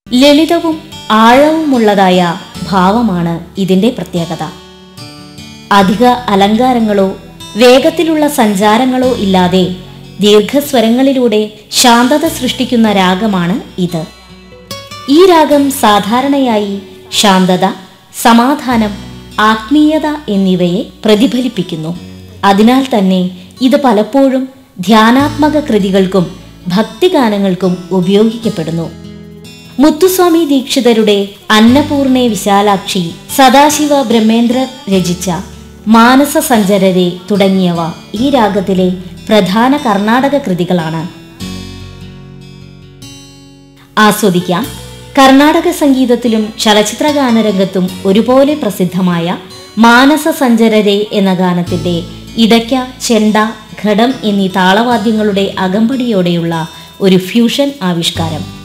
ലളിതവും ആഴവുമുള്ളതായ ഭാവമാണ് ഇതിന്റെ പ്രത്യേകത അധിക അലങ്കാരങ്ങളോ വേഗത്തിലുള്ള സഞ്ചാരങ്ങളോ ഇല്ലാതെ ദീർഘസ്വരങ്ങളിലൂടെ ശാന്തത സൃഷ്ടിക്കുന്ന രാഗമാണ് ഇത് ഈ രാഗം സാധാരണയായി ശാന്തത സമാധാനം ആത്മീയത എന്നിവയെ പ്രതിഫലിപ്പിക്കുന്നു അതിനാൽ തന്നെ ഇത് പലപ്പോഴും ധ്യാനാത്മക കൃതികൾക്കും ഭക്തിഗാനങ്ങൾക്കും ഉപയോഗിക്കപ്പെടുന്നു മുത്തുസ്വാമി ദീക്ഷിതരുടെ അന്നപൂർണെ വിശാലാക്ഷി സദാശിവ ബ്രഹ്മേന്ദ്രർ രചിച്ച മാനസ സഞ്ചരരെ തുടങ്ങിയവ ഈ രാഗത്തിലെ പ്രധാന കർണാടക കൃതികളാണ് ആസ്വദിക്കാം കർണാടക സംഗീതത്തിലും ചലച്ചിത്ര ഗാനരംഗത്തും ഒരുപോലെ പ്രസിദ്ധമായ മാനസ സഞ്ചരരെ എന്ന ഗാനത്തിന്റെ ഇടയ്ക്ക ചെണ്ട ഘടം എന്നീ താളവാദ്യങ്ങളുടെ അകമ്പടിയോടെയുള്ള ഒരു ഫ്യൂഷൻ ആവിഷ്കാരം